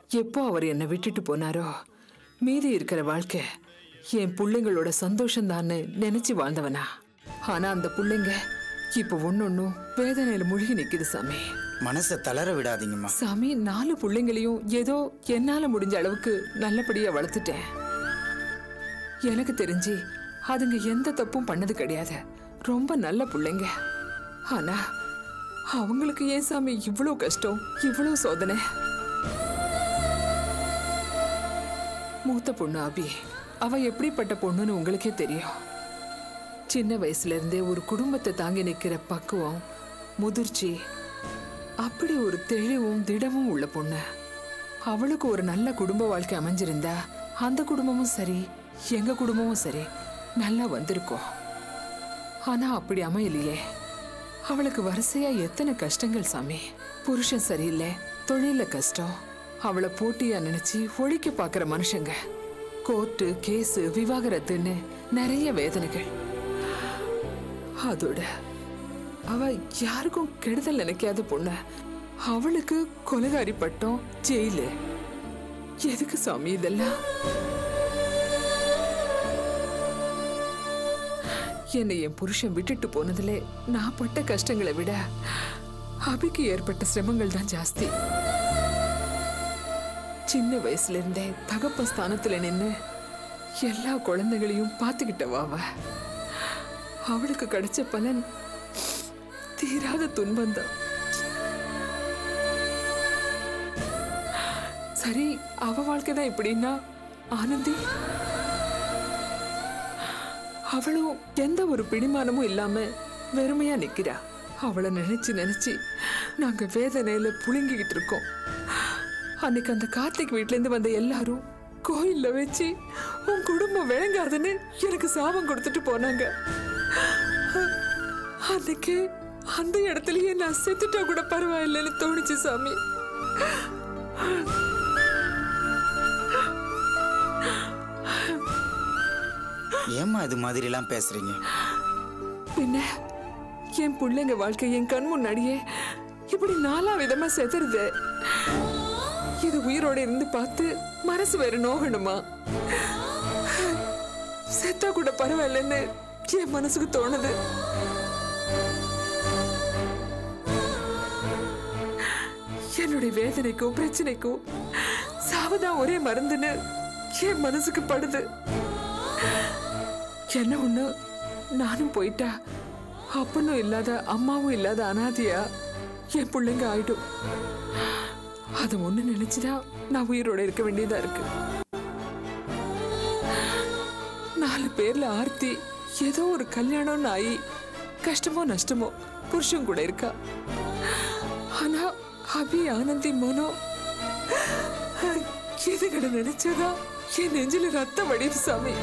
எப்போ அவர் என்னை விட்டுட்டு போனாரோ மீதி இருக்கிற வாழ்க்கை என் பிள்ளைங்களோட சந்தோஷம் நினைச்சு வாழ்ந்தவனா ஆனா அந்த பிள்ளைங்க இப்ப ஒன்னொன்னும் வேதனையில முழுகி நிக்குது சாமி மனசை தளர விடாதீங்கம்மா சாமி நாலு பிள்ளைங்களையும் ஏதோ என்னால முடிஞ்ச அளவுக்கு நல்லபடியா வளர்த்துட்டேன் எனக்கு தெரிஞ்சு அதுங்க எந்த தப்பும் பண்ணது கிடையாது ரொம்ப நல்ல பிள்ளைங்க ஆனா அவங்களுக்கு ஏன் சாமி இவ்வளோ கஷ்டம் இவ்வளோ சோதனை மூத்த பொண்ணு அபி அவ எப்படிப்பட்ட பொண்ணுன்னு உங்களுக்கே தெரியும் சின்ன வயசுல இருந்தே ஒரு குடும்பத்தை தாங்கி நிக்கிற பக்குவம் முதிர்ச்சி அப்படி ஒரு தெளிவும் திடமும் உள்ள பொண்ணு அவளுக்கு ஒரு நல்ல குடும்ப வாழ்க்கை அமைஞ்சிருந்தா அந்த குடும்பமும் சரி எங்க குடும்பமும் சரி நல்லா வந்திருக்கும் ஆனா அப்படி அமையலையே அவளுக்கு வரிசையா எத்தனை கஷ்டங்கள் சாமி புருஷன் சரியில்லை தொழில கஷ்டம் அவளை போட்டியா நினைச்சு ஒழிக்க பாக்குற மனுஷங்க கோர்ட்டு கேஸு விவாகரத்துன்னு நிறைய வேதனைகள் அதோட அவ யாருக்கும் கெடுதல் நினைக்காத பொண்ணு அவளுக்கு கொலகாரி பட்டம் ஜெயிலு எதுக்கு சாமி இதெல்லாம் என்னை என் புருஷன் விட்டுட்டு போனதுல நான் பட்ட கஷ்டங்களை விட அபிக்கு ஏற்பட்ட சிரமங்கள் தான் ஜாஸ்தி சின்ன வயசுல இருந்தே தகப்ப ஸ்தானத்துல நின்னு எல்லா குழந்தைகளையும் பார்த்துக்கிட்டவா அவ அவளுக்கு கிடைச்ச பலன் தீராத துன்பம்தான் சரி அவ வாழ்க்கை தான் இப்படின்னா ஆனந்தி அவளும் எந்த ஒரு பிடிமானமும் இல்லாம வெறுமையா நிக்கிறா அவளை நினைச்சு நினைச்சு நாங்க வேதனையில புழுங்கிக்கிட்டு இருக்கோம் அன்னைக்கு அந்த கார்த்திக் வீட்ல இருந்து வந்த எல்லாரும் கோயில்ல வச்சு உன் குடும்பம் விளங்காதுன்னு எனக்கு சாபம் கொடுத்துட்டு போனாங்க அன்னைக்கு அந்த இடத்துலயே நான் செத்துட்டா கூட பரவாயில்லைன்னு தோணுச்சு சாமி ஏம்மா இது மாதிரிலாம் பேசுறீங்க பின்ன என் பிள்ளைங்க வாழ்க்கை என் கண் முன்னாடியே இப்படி நாலா விதமா செதறுது இது உயிரோட இருந்து பார்த்து மனசு வேற நோகணுமா செத்தா கூட பரவாயில்லன்னு என் மனசுக்கு தோணுது என்னுடைய வேதனைக்கும் பிரச்சனைக்கும் சாவதான் ஒரே மருந்துன்னு என் மனசுக்கு படுது என்ன ஒண்ணு நானும் போயிட்டா அப்பனும் இல்லாத அம்மாவும் இல்லாத அனாதையா என் பிள்ளைங்க ஆயிடும் அதை ஒண்ணு நினைச்சுதான் நான் உயிரோட இருக்க வேண்டியதா இருக்கு நாலு பேர்ல ஆர்த்தி ஏதோ ஒரு கல்யாணம்னு ஆகி கஷ்டமோ நஷ்டமோ புருஷன் கூட இருக்கா ஆனா அபி ஆனந்தி மனோ இதுகளை நினைச்சதா என் நெஞ்சில ரத்தம் வடியுது சாமி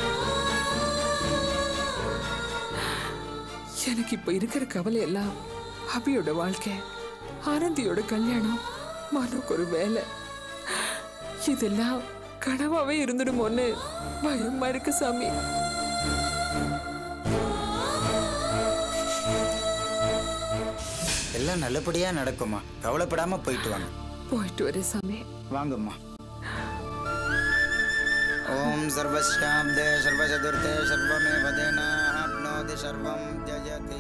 எனக்கு இப்ப இருக்கிற கவலை எல்லாம் அபியோட வாழ்க்கை ஆனந்தியோட கல்யாணம் மனோக்கு ஒரு வேலை இதெல்லாம் கனவாவே இருந்துடுமோன்னு பயமா இருக்கு சாமி எல்லாம் நல்லபடியா நடக்குமா கவலைப்படாம போயிட்டு வாங்க போயிட்டு வரேன் சாமி வாங்கம்மா ஓம் சர்வஸ்யாப்தே சர்வசதுர்த்தே சர்வமேவ தேனா ஆப்னோதி சர்வம் ஜயதி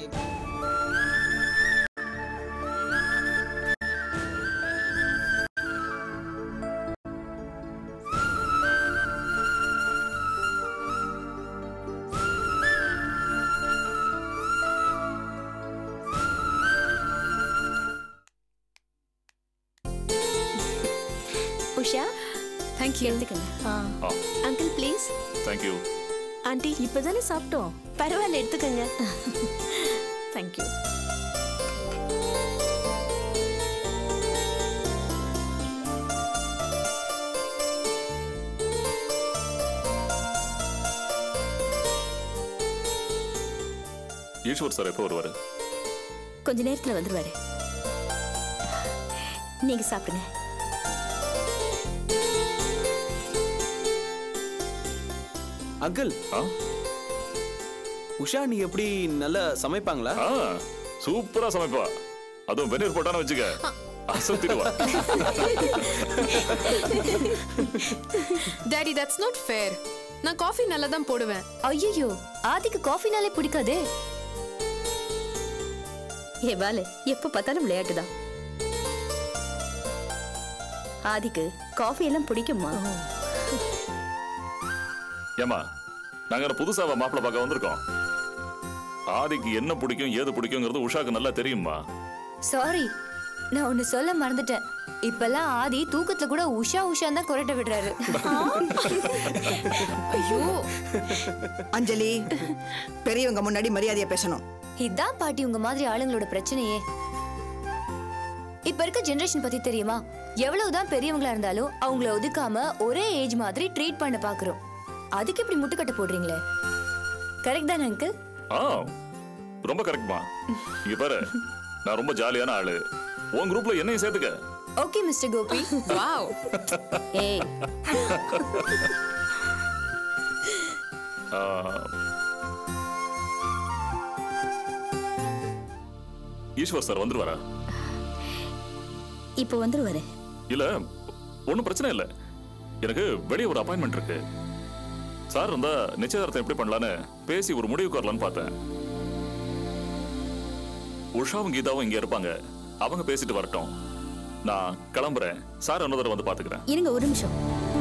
உஷா தேங்க்யூ எடுத்துக்கங்க ஆ அங்கிள் ப்ளீஸ் தேங்க்யூ ஆண்டி இப்பதானே சாப்பிட்டோம் பரவாயில்ல எடுத்துக்கங்க தேங்க்யூ ஈஸ்வர் சார் எப்போ வருவாரு கொஞ்ச நேரத்துல வந்துருவாரு நீங்க சாப்பிடுங்க அங்கிள் ஆ உஷா நீ எப்படி நல்லா சமைப்பாங்களா ஆ சூப்பரா சமைப்பா அதுவும் வெந்நீர் போட்டான்னு வச்சுக்க அசத்திடுவா டாடி தட்ஸ் நாட் ஃபேர் நான் காஃபி நல்லா தான் போடுவேன் ஐயோ ஆதிக்கு காஃபினாலே பிடிக்காதே ஏ வாலு எப்ப பார்த்தாலும் விளையாட்டு தான் ஆதிக்கு காஃபி எல்லாம் பிடிக்குமா ஏமா நாங்க என்ன புதுசாவா மாப்பிள்ளை பார்க்க வந்திருக்கோம் ஆதிக்கு என்ன பிடிக்கும் ஏது பிடிக்குங்கிறது உஷாக்கு நல்லா தெரியுமா சாரி நான் ஒன்னு சொல்ல மறந்துட்டேன் இப்பெல்லாம் ஆதி தூக்கத்துல கூட உஷா உஷா தான் கொரட்ட விடுறாரு ஐயோ அஞ்சலி பெரியவங்க முன்னாடி மரியாதையா பேசணும் இதான் பாட்டி உங்க மாதிரி ஆளுங்களோட பிரச்சனையே இப்ப இருக்க ஜெனரேஷன் பத்தி தெரியுமா எவ்வளவுதான் பெரியவங்களா இருந்தாலும் அவங்கள ஒதுக்காம ஒரே ஏஜ் மாதிரி ட்ரீட் பண்ண பாக்குறோம் அதுக்கு இப்படி முட்டுக்கட்டை போடுறீங்களே கரெக்ட் தானே அங்கிள் ஆ ரொம்ப கரெக்ட்மா இங்க பாரு நான் ரொம்ப ஜாலியான ஆளு உன் குரூப்ல என்னையும் சேர்த்துக்க ஓகே மிஸ்டர் கோபி வாவ் ஏய் ஆ, ஈஸ்வர் சார் வந்துருவாரா இப்போ வந்துருவாரு இல்ல ஒன்றும் பிரச்சனை இல்லை எனக்கு வெளியே ஒரு அப்பாயின்மெண்ட் இருக்கு சார் இருந்தா நிச்சயதார்த்தம் எப்படி பண்ணலான்னு பேசி ஒரு முடிவுக்கு வரலான்னு பார்த்தேன் உஷாவும் கீதாவும் இங்க இருப்பாங்க அவங்க பேசிட்டு வரட்டும் நான் கிளம்புறேன் சார் இன்னொரு தடவை வந்து பாத்துக்கிறேன் இருங்க ஒரு நிமிஷம்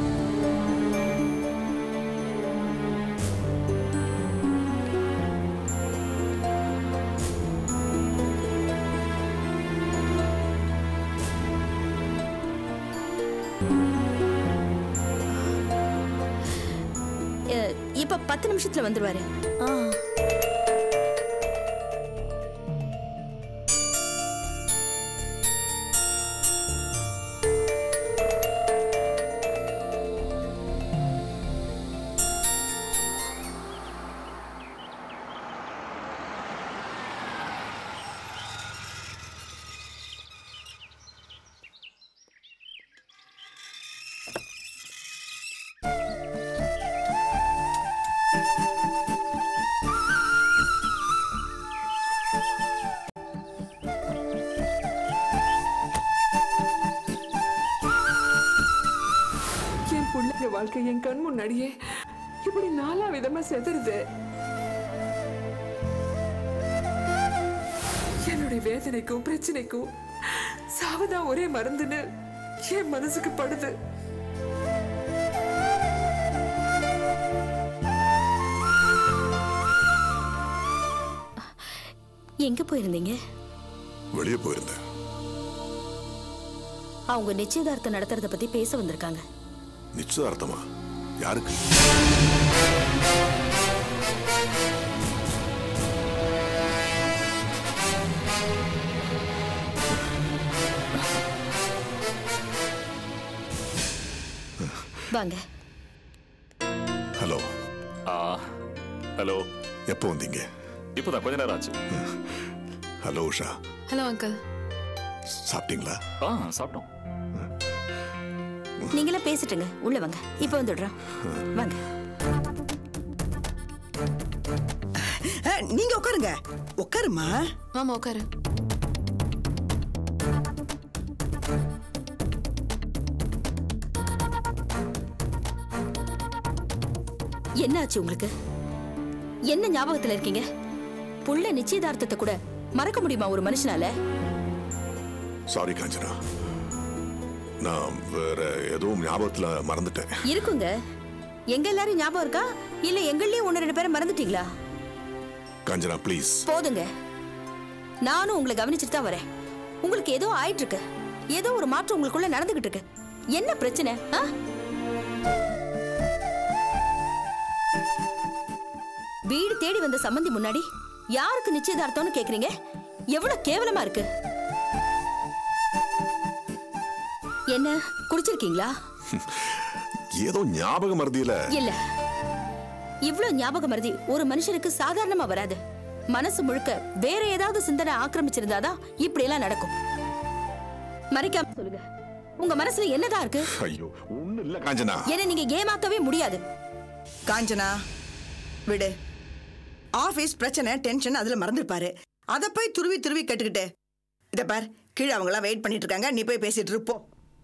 இப்ப பத்து நிமிஷத்துல வந்துருவாரு என் பிள்ளைங்க வாழ்க்கை என் கண் முன்னாடியே இப்படி நாலா விதமா செதறுது என்னுடைய வேதனைக்கும் பிரச்சனைக்கும் சாவதான் ஒரே மருந்துன்னு என் மனசுக்கு படுது எங்க போயிருந்தீங்க வெளியே போயிருந்தேன் அவங்க நிச்சயதார்த்தம் நடத்துறத பத்தி பேச வந்திருக்காங்க நிச்சயதார்த்தமா யாருக்கு வாங்க ஹலோ ஆ ஹலோ எப்போ வந்தீங்க இப்போதான் கொஞ்ச நேரம் ஆச்சு ஹலோ உஷா ஹலோ அங்கிள் சாப்பிட்டீங்களா ஆ சாப்பிட்டோம் நீங்களே பேசிட்டுங்க உள்ள வாங்க இப்ப வந்துடுறோம் வாங்க அஹ், நீங்க உட்காருங்க உட்காருமா மாமா உட்காரு என்ன ஆச்சு உங்களுக்கு என்ன ஞாபகத்துல இருக்கீங்க புள்ள நிச்சயதார்த்தத்தை கூட மறக்க முடியுமா ஒரு மனுஷனால சாரி காஞ்சனா நான் வேற எதுவும் ஞாபகத்துல மறந்துட்டேன் இருக்குங்க எங்க எல்லாரும் ஞாபகம் இருக்கா இல்ல எங்களையும் ஒன்னு ரெண்டு பேரை மறந்துட்டீங்களா காஞ்சனா ப்ளீஸ் போதுங்க நானும் உங்களை கவனிச்சுட்டு தான் வரேன் உங்களுக்கு ஏதோ ஆயிட்டு இருக்கு ஏதோ ஒரு மாற்றம் உங்களுக்குள்ள நடந்துகிட்டு இருக்கு என்ன பிரச்சனை ஆ? வீடு தேடி வந்த சம்மந்தி முன்னாடி யாருக்கு நிச்சயதார்த்தம்னு கேக்குறீங்க எவ்வளவு கேவலமா இருக்கு என்ன குடிச்சிருக்கீங்களா ஏதோ ஞாபகம் மறதியில இல்ல இவ்ளோ ஞாபக மருதி ஒரு மனுஷனுக்கு சாதாரணமா வராது மனசு முழுக்க வேற ஏதாவது சிந்தனை ஆக்கிரமிச்சிருந்தாதான் இப்படி எல்லாம் நடக்கும் மறைக்காம சொல்லுங்க உங்க மனசுல என்னதான் இருக்கு ஐயோ ஒண்ணு இல்ல காஞ்சனா என்ன நீங்க ஏமாத்தவே முடியாது காஞ்சனா விடு ஆபீஸ் பிரச்சனை டென்ஷன் அதுல மறந்துருப்பாரு அத போய் துருவி துருவி கேட்டுக்கிட்டு இத பார் கீழே அவங்களாம் வெயிட் பண்ணிட்டு இருக்காங்க நீ போய் பேசிட்டு இருப்போ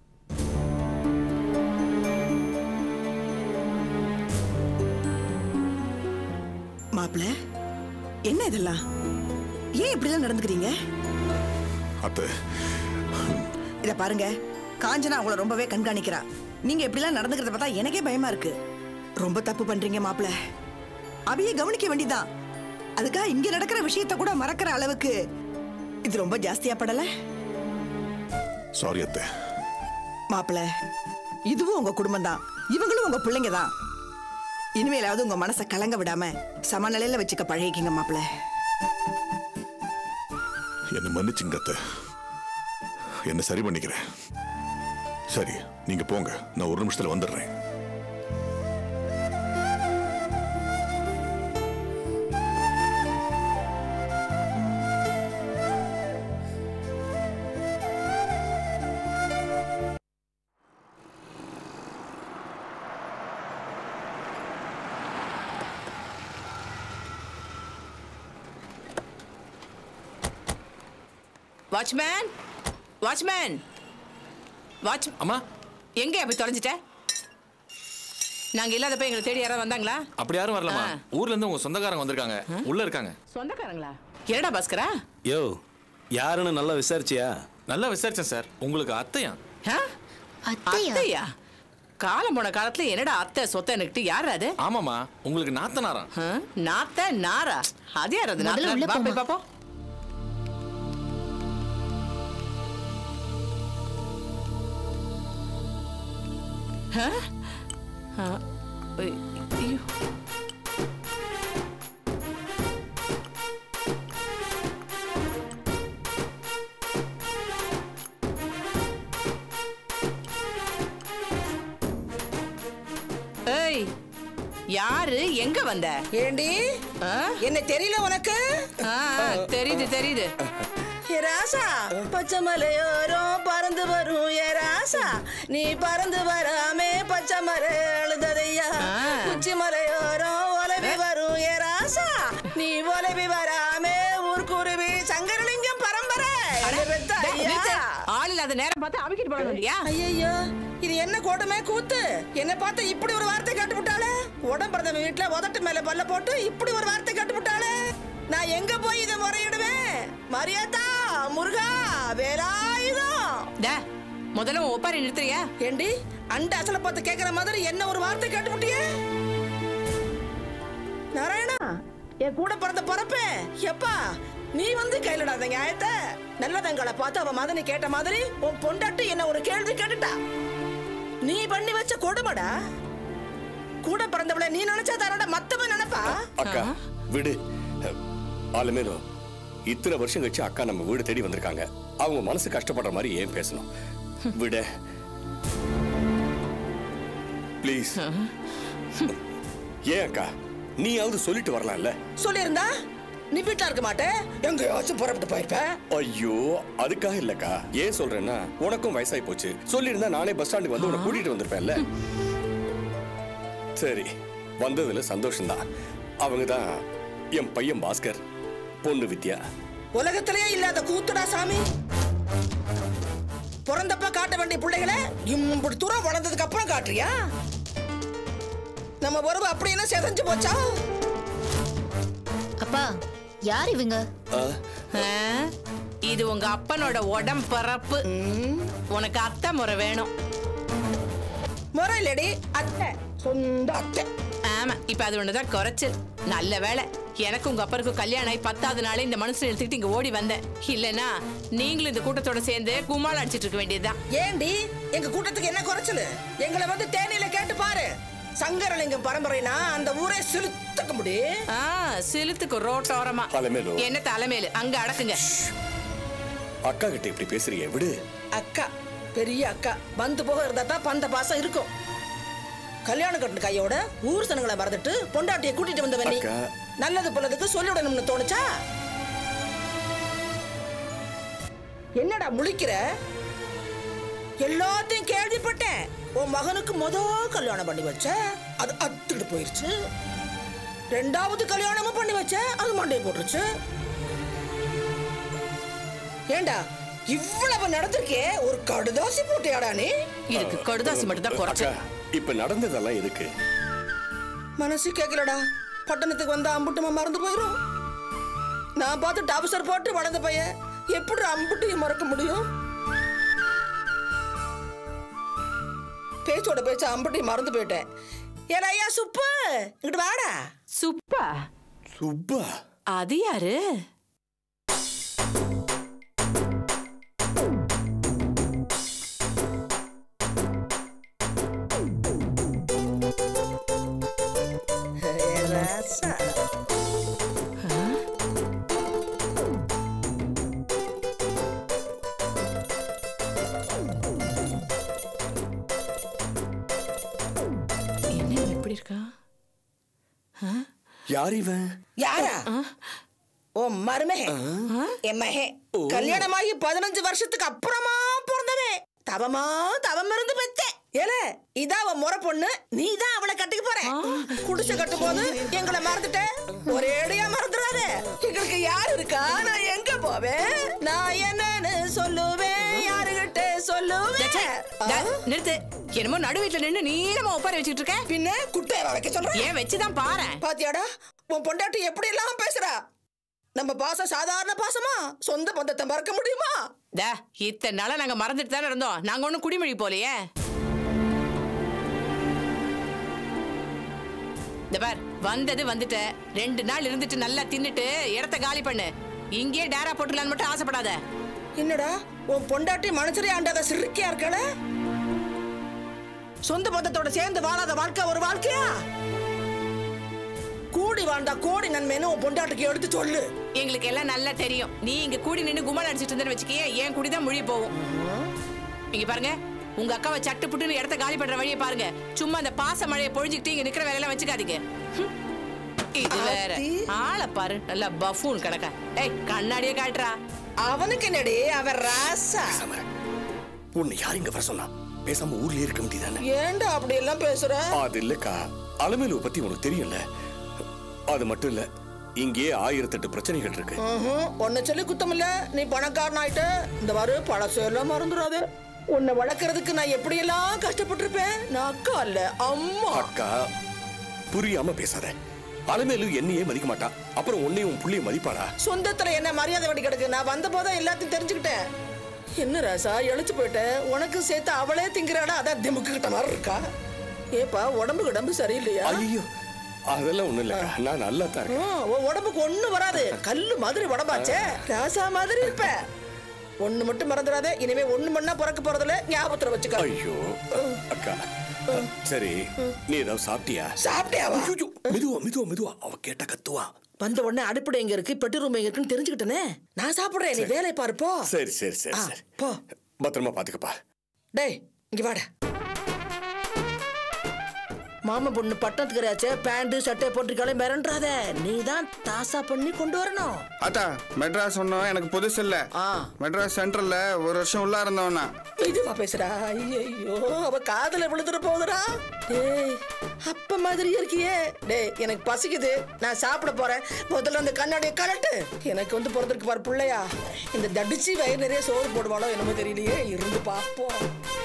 மாப்பிள்ள என்ன இதெல்லாம் ஏன் இப்படிலாம் நடந்துக்கிறீங்க அத்தை இத பாருங்க காஞ்சனா அவங்கள ரொம்பவே கண்காணிக்கிறா நீங்க இப்படிலாம் நடந்துக்கிறத பார்த்தா எனக்கே பயமா இருக்கு ரொம்ப தப்பு பண்றீங்க மாப்பிள்ள அவைய கவனிக்க வேண்டியதான் அதுக்காக இங்க நடக்கிற விஷயத்த கூட மறக்கிற அளவுக்கு இது ரொம்ப ஜாஸ்தியா படல சாரி அத்தை மாப்பிள்ள இதுவும் உங்க குடும்பம் தான் இவங்களும் உங்க பிள்ளைங்க தான் இனிமேலாவது உங்க மனசை கலங்க விடாம சமநிலையில வச்சுக்க பழகிக்கிங்க மாப்பிள்ள என்னை மன்னிச்சுங்க அத்தை என்ன சரி பண்ணிக்கிறேன் சரி நீங்க போங்க நான் ஒரு நிமிஷத்துல வந்துடுறேன் வாட்ச்மேன் வாட்ச்மேன் வாட்ச் அம்மா எங்க போய் தொலைஞ்சிட்ட நாங்க இல்லாதப்ப எங்களை தேடி யாராவது வந்தாங்களா அப்படி யாரும் வரலம்மா ஆ. ஊர்ல இருந்து உங்க சொந்தக்காரங்க வந்திருக்காங்க உள்ள இருக்காங்க சொந்தக்காரங்களா என்னடா பாஸ்கரா யோ யாருன்னு நல்லா விசாரிச்சியா நல்லா விசாரிச்சேன் சார் உங்களுக்கு அத்தையா ஆ? அத்தையா? அத்தையா காலம் போன காலத்துல என்னடா அத்தை சொத்தை எனக்கிட்டு யார் அது ஆமாமா உங்களுக்கு நாத்தனாராம் ஆ? நாத்த நாரா அது யார் அது முதல்ல உள்ள நாத்தனார்? வா போய் போம்மா. பாப்போம் ஆ? ஆ, ஐ- ஐயோ. ஏய் யாரு எங்க வந்த ஏண்டி ஆ? என்ன தெரியல உனக்கு ஆ, ஆ, தெரியுது தெரியுது ஏ ராசா பச்சை மலையோரம் பறந்து வரும் ஏ ராசா நீ பறந்து வராமே பச்சை மலை அழுததையா ஆ. குச்சி மலையோரம் ஒலவி வரும் ஏ ராசா நீ ஒலவி வராமே ஊர்க்குருவி சங்கரலிங்கம் பரம்பரை என்னை பெத்த டேய், ஐயா. நிறுத்து. ஆள் இல்லாத நேரம் பார்த்து அவிக்கிட்டு போட இல்லையா ஐயையோ இது என்ன கோட்டமே கூத்து என்ன பார்த்து இப்படி ஒரு வார்த்தை கேட்டு விட்டாளே உடம்பிறந்தவன் வீட்டுல உதட்டு மேல பல்ல போட்டு இப்படி ஒரு வார்த்தை கேட்டு விட்டாளே நான் எங்க போய் இதை முறையிடுவேன் மரியாதா முருகா வேலாயுதம் டே முதல்ல உன் ஒப்பாரி நிறுத்துறியா ஏண்டி அண்ட அசல பார்த்து கேக்குற மாதிரி என்ன ஒரு வார்த்தை கேட்டு விட்டியே நாராயணா என் கூட பிறந்த பிறப்பே எப்பா நீ வந்து கையிலடாத நியாயத்தை நல்லதங்களை பார்த்து அவ மதனி கேட்ட மாதிரி உன் பொண்டாட்டி என்ன ஒரு கேள்வி கேட்டுட்டா நீ பண்ணி வச்ச கொடுமடா கூட பிறந்தவள நீ நினைச்சா தானடா மத்தவன் நினைப்பா அக்கா விடு ஆளுமேலோ இத்தனை வருஷம் கழிச்சு அக்கா நம்ம வீடு தேடி வந்திருக்காங்க அவங்க மனசு கஷ்டப்படுற மாதிரி ஏன் பேசணும் விட ப்ளீஸ் ஏன் அக்கா நீயாவது சொல்லிட்டு வரலாம்ல சொல்லியிருந்தா நீ வீட்டுல இருக்க மாட்டே எங்கேயாச்சும் புறப்பட்டு போயிருப்ப ஐயோ அதுக்காக இல்லக்கா ஏன் சொல்றேன்னா உனக்கும் வயசாகி போச்சு சொல்லியிருந்தா நானே பஸ் ஸ்டாண்டுக்கு வந்து உன்னை கூட்டிட்டு வந்திருப்பேன்ல சரி வந்ததுல சந்தோஷம்தான் அவங்க தான் என் பையன் பாஸ்கர் பொண்ணு வித்யா உலகத்திலேயே இல்லாத கூத்துடா சாமி பிறந்தப்ப காட்ட வேண்டிய பிள்ளைகளை இப்படி தூரம் வளர்ந்ததுக்கு அப்புறம் காட்டுறியா நம்ம உறவு அப்படி என்ன செதஞ்சு போச்சா அப்பா யார் இவங்க ஆ? இது உங்க அப்பனோட உடம்பரப்பு உனக்கு அத்தை முறை வேணும் முறை இல்லடி அத்தை சொந்த அத்தை ஆமா இப்ப அது ஒண்ணுதான் குறைச்சல் நல்ல வேலை எனக்கு உங்க அப்பருக்கும் கல்யாணம் ஆகி பத்தாவது நாளே இந்த மனுஷன் எடுத்துக்கிட்டு இங்க ஓடி வந்தேன் இல்லனா நீங்களும் இந்த கூட்டத்தோட சேர்ந்து கும்மாள் அடிச்சிட்டு இருக்க வேண்டியதுதான் ஏண்டி எங்க கூட்டத்துக்கு என்ன குறைச்சல் எங்களை வந்து தேனியில கேட்டு பாரு சங்கரலிங்கம் பரம்பரைனா அந்த ஊரே சிலுத்துக்க முடியும் ஆ சிலுத்துக்கு ரோட்டோரமா அலமேலு. என்ன தலைமையில அங்க அடக்குங்க அக்கா கிட்ட இப்படி பேசுறீங்க விடு அக்கா பெரிய அக்கா வந்து போக இருந்தா தான் பந்த பாசம் இருக்கும் கல்யாணம் கட்டின கையோட ஊர் சனங்களை மறந்துட்டு பொண்டாட்டியை கூட்டிட்டு வந்தவன் நீ அக்கா. நல்லது பொல்லதுக்கு சொல்லிவிடணும்னு தோணுச்சா என்னடா முழிக்கிற எல்லாத்தையும் கேள்விப்பட்டேன் உன் மகனுக்கு முத கல்யாணம் பண்ணி வச்ச அது அத்துக்கிட்டு போயிருச்சு ரெண்டாவது கல்யாணமும் பண்ணி வச்ச அது மண்டையை போட்டுருச்சு ஏண்டா இவ்வளவு நடந்திருக்கே ஒரு கடுதாசி போட்டியாடா நீ இதுக்கு கடுதாசி மட்டும் தான் குறைச்ச அக்கா இப்ப நடந்ததெல்லாம் எதுக்கு மனசு கேட்கலடா பட்டணத்துக்கு வந்தா அம்புட்டுமா மறந்து போயிரும் நான் பார்த்து டாபசர் போட்டு வளர்ந்த பையன் எப்படி அம்புட்டையும் மறக்க முடியும் பேச்சோட பேச்ச அம்புட்டையும் மறந்து போயிட்டேன் ஏடா ஐயா சுப்பு இங்கிட்டு வாடா சுப்பா சுப்பா அது யாரு ராசா. என்ன இப்படி இருக்கா யார் இவன் யாரா ஓ மருமகே என் மகே கல்யாணமாகி பதினஞ்சு வருஷத்துக்கு அப்புறமா பிறந்தவே தவமா தவம் இருந்து பெத்தேன் ஏல இதா அவன் முறை பொண்ணு நீ தான் அவளை கட்டிக்க போற குடிசை கட்டும் போது எங்களை மறந்துட்ட ஒரேடியா மறந்துடாத எங்களுக்கு யார் இருக்கா நான் எங்க போவேன் நான் என்னன்னு சொல்லுவேன் யாருகிட்ட டே, சொல்லுவேன் டே, நிறுத்து என்னமோ நடு வீட்டுல நின்னு நீளமா உட்கார வச்சுட்டு இருக்க பின்ன குட்டையை வைக்க சொல்றேன் ஏன் வச்சுதான் பாரு பாத்தியாடா உன் பொண்டாட்டி எப்படி எல்லாம் பேசுறா நம்ம பாசம் சாதாரண பாசமா சொந்த பந்தத்தை மறக்க முடியுமா டே இத்தனை நாளா நாங்க மறந்துட்டு தானே இருந்தோம் நாங்க ஒண்ணும் குடிமொழி போலையே இந்த பார் வந்தது வந்துட்ட ரெண்டு நாள் இருந்துட்டு நல்லா தின்னுட்டு இடத்த காலி பண்ணு இங்கேயே டேரா போட்டுலான்னு மட்டும் ஆசைப்படாத என்னடா உன் பொண்டாட்டி மனுஷரே ஆண்டாத சிறுக்கியா இருக்கல சொந்த பந்தத்தோட சேர்ந்து வாழாத வாழ்க்கை ஒரு வாழ்க்கையா கூடி வாழ்ந்தா கோடி நன்மைன்னு உன் பொண்டாட்டிக்கு எடுத்து சொல்லு எங்களுக்கு எல்லாம் நல்லா தெரியும் நீ இங்க கூடி நின்னு கும்மாள் அடிச்சிட்டு இருந்தேன்னு வச்சுக்கயே என் குடி தான் மொழி போகும் இங்க பாருங்க உங்க அக்காவை சட்டு புட்டுன்னு இடத்த காலி பண்ற வழியை பாருங்க சும்மா அந்த பாச மழையை பொழிஞ்சுக்கிட்டு இங்க நிக்கிற வேலையெல்லாம் வச்சுக்காதீங்க ஹம். இது வேற ஆளை பாரு நல்லா பஃபூன் கிடக்க ஏய் கண்ணாடியே காட்டுறா அவனுக்கு என்னடி அவன் ராசா உன்னை யார் இங்க வர சொன்னா பேசாம ஊர்லயே இருக்க வேண்டியதானே ஏன்டா அப்படி எல்லாம் பேசுற அது இல்லக்கா அலமேலுவை பத்தி உனக்கு தெரியும்ல அது மட்டும் இல்ல இங்கேயே ஆயிரத்தெட்டு பிரச்சனைகள் இருக்கு ம்ஹும். உன்னை சொல்லி குத்தம் இல்ல நீ பணக்காரன் ஆயிட்ட இந்த மாதிரி பழசெல்லாம் மறந்துடாத உன்னை வளர்க்கறதுக்கு நான் எப்படியெல்லாம் கஷ்டப்பட்டிருப்பேன் நான் அக்கா இல்ல அம்மா அக்கா புரியாம பேசாத அலமேலு என்னையே மதிக்க மாட்டா அப்புறம் உன்னையும் உன் புள்ளைய மதிப்பாளா சொந்தத்துல என்ன மரியாதை வண்டி கிடக்கு நான் வந்த போதும் எல்லாத்தையும் தெரிஞ்சுக்கிட்டேன் என்ன ராசா எழுச்சு போயிட்ட உனக்கு சேர்த்து அவளே திங்கிறாடா அதான் திமுக்கு கிட்ட மாதிரி இருக்கா ஏப்பா உடம்பு கிடம்பு சரியில்லையா ஐயோ அதெல்லாம் ஒண்ணும் இல்லக்கா நான் நல்லா தான் இருக்கேன் ம், உன் உடம்புக்கு ஒண்ணு வராது கல்லு மாதிரி உடம்பாச்சே ராசா மாதிரி இருப்ப ஒண்ணு மட்டும் மறந்துடாத இனிமே ஒண்ணு மண்ணா பிறக்க போறதுல ஞாபகத்துல வச்சுக்க ஐயோ அக்கா சரி நீ ஏதாவது சாப்பிட்டியா சாப்பிட்டியாவா ஐயோ, மெதுவா மெதுவா மெதுவா அவ கேட்டா கத்துவா வந்த உடனே அடுப்படை எங்க இருக்கு பெட்டு ரூம் எங்க இருக்குன்னு தெரிஞ்சுக்கிட்டனே நான் சாப்பிடுறேன் நீ வேலையை பாரு போ சரி சரி சரி ஆ, சரி போ பத்திரமா பாத்துக்கப்பா டேய் இங்க வாடா மாமா பொண்ணு பட்டணத்துக்கு பேண்ட் சட்டை போட்டிருக்காளே மிரண்டாத நீ தான் தாசா பண்ணி கொண்டு வரணும் அத்தா மெட்ராஸ் ஒன்றும் எனக்கு புதுசு இல்ல மெட்ராஸ் சென்ட்ரல்ல ஒரு வருஷம் உள்ள இருந்தவனா இதுவா பேசுறா ஐயோ அவ காதல விழுந்துட போகுதுடா டேய் அப்ப மாதிரி இருக்கியே டேய் எனக்கு பசிக்குது நான் சாப்பிட போறேன் முதல்ல அந்த கண்ணாடியை கலட்டு எனக்கு வந்து பிறந்திருக்கு பாரு பிள்ளையா இந்த தடிச்சு வயிறு நிறைய சோறு போடுவாளோ என்னமோ தெரியலையே இருந்து பார்ப்போம்